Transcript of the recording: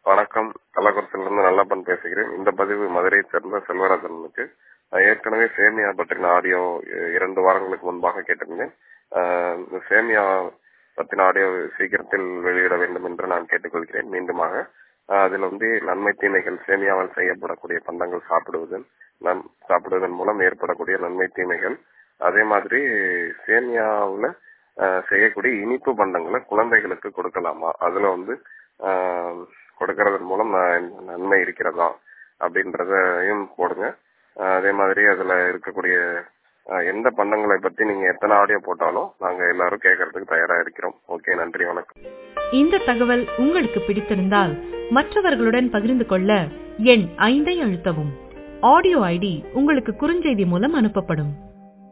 வணக்கம் கள்ளக்குறிச்சியிலிருந்து நல்லப்பன் பேசுகிறேன் இந்த பதிவு மதுரையைச் சேர்ந்த செல்வராஜனுக்கு நான் ஏற்கனவே சேமியா பற்றின ஆடியோ இரண்டு வாரங்களுக்கு முன்பாக கேட்டிருந்தேன் அஹ் இந்த சேமியா பற்றின ஆடியோ சீக்கிரத்தில் வெளியிட வேண்டும் என்று நான் கேட்டுக்கொள்கிறேன் மீண்டுமாக அஹ் அதில் வந்து நன்மை தீமைகள் சேமியாவால் செய்யப்படக்கூடிய பண்டங்கள் சாப்பிடுவதன் நன் சாப்பிடுவதன் மூலம் ஏற்படக்கூடிய நன்மை தீமைகள் அதே மாதிரி சேமியாவுல அஹ் செய்யக்கூடிய இனிப்பு பண்டங்களை குழந்தைகளுக்கு கொடுக்கலாமா அதுல வந்து ஆஹ் கொடுக்கறதன் மூலம் ந- நன்மை இருக்கிறதா அப்படின்றதையும் போடுங்க ஆஹ் அதே மாதிரி அதுல இருக்கக்கூடிய ஆஹ் எந்த பண்டங்களை பத்தி நீங்க எத்தனை ஆடியோ போட்டாலும் நாங்க எல்லாரும் கேட்கறதுக்கு தயாரா இருக்கிறோம் ஓகே நன்றி வணக்கம் இந்த தகவல் உங்களுக்கு பிடித்திருந்தால் மற்றவர்களுடன் பகிர்ந்து கொள்ள எண் ஐந்தை அழுத்தவும் ஆடியோ ஐடி உங்களுக்கு குறுஞ்செய்தி மூலம் அனுப்பப்படும்